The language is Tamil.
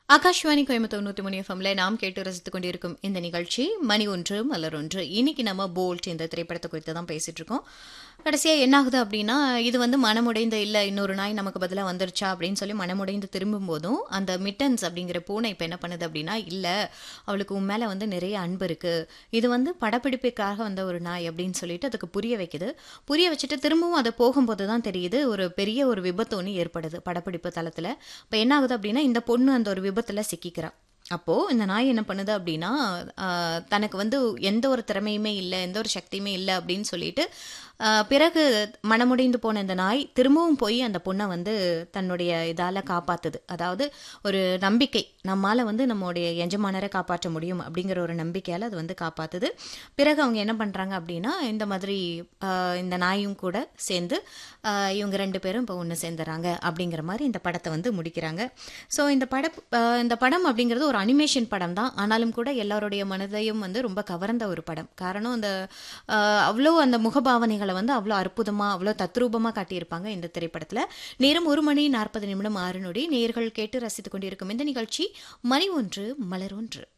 ஆகாஷ்வாணி கோயம்புத்தூர் நூற்றி மணி எஃப்எம்ல நாம் கேட்டு ரசித்துக் கொண்டிருக்கும் இந்த நிகழ்ச்சி மணி ஒன்று மலர் ஒன்று இன்னைக்கு நம்ம போல்ட் இந்த திரைப்படத்தை குறித்து தான் பேசிட்டு இருக்கோம் கடைசியாக என்ன ஆகுது அப்படின்னா இது வந்து மனமுடைந்த இல்லை இன்னொரு நாய் நமக்கு பதிலாக வந்துருச்சா அப்படின்னு சொல்லி மனமுடைந்து திரும்பும் போதும் அந்த மிட்டன்ஸ் அப்படிங்கிற பூனை இப்போ என்ன பண்ணுது அப்படின்னா இல்லை அவளுக்கு உன் மேலே வந்து நிறைய அன்பு இருக்கு இது வந்து படப்பிடிப்புக்காக வந்த ஒரு நாய் அப்படின்னு சொல்லிட்டு அதுக்கு புரிய வைக்குது புரிய வச்சுட்டு திரும்பவும் அது போகும்போது தான் தெரியுது ஒரு பெரிய ஒரு விபத்து ஒன்று ஏற்படுது படப்பிடிப்பு தளத்தில் இப்போ என்ன ஆகுது அப்படின்னா இந்த பொண்ணு அந்த ஒரு விபத்தில் சிக்கிக்கிறா அப்போது இந்த நாய் என்ன பண்ணுது அப்படின்னா ஆஹ், தனக்கு வந்து எந்த ஒரு திறமையுமே இல்லை எந்த ஒரு சக்தியுமே இல்லை அப்படின்னு சொல்லிட்டு ஆஹ், பிறகு மனமுடைந்து போன இந்த நாய் திரும்பவும் போய் அந்த பொண்ணை வந்து தன்னுடைய இதால் காப்பாத்துது அதாவது ஒரு நம்பிக்கை நம்மால் வந்து நம்மளுடைய எஜமானரை காப்பாற்ற முடியும் அப்படிங்கிற ஒரு நம்பிக்கையால் அது வந்து காப்பாத்துது பிறகு அவங்க என்ன பண்ணுறாங்க அப்படின்னா இந்த மாதிரி ஆஹ், இந்த நாயும் கூட சேர்ந்து ஆஹ், இவங்க ரெண்டு பேரும் இப்போ ஒன்று சேர்ந்துறாங்க அப்படிங்கிற மாதிரி இந்த படத்தை வந்து முடிக்கிறாங்க ஸோ இந்த பட ஆஹ், இந்த படம் அப்படிங்கிறது ஒரு அனிமேஷன் படம் தான் ஆனாலும் கூட எல்லாருடைய மனதையும் வந்து ரொம்ப கவர்ந்த ஒரு படம் காரணம் அந்த ஆஹ், அவ்வளோ அந்த முகபாவனைகளை வந்து அவ்வளோ அற்புதமாக அவ்வளோ தத்ரூபமாக காட்டியிருப்பாங்க இந்த திரைப்படத்தில் நேரம் ஒரு மணி நாற்பது நிமிடம் ஆறு நொடி நேர்கள் கேட்டு ரசித்துக் கொண்டிருக்கும் இந்த நிகழ்ச்சி மணி ஒன்று மலர் ஒன்று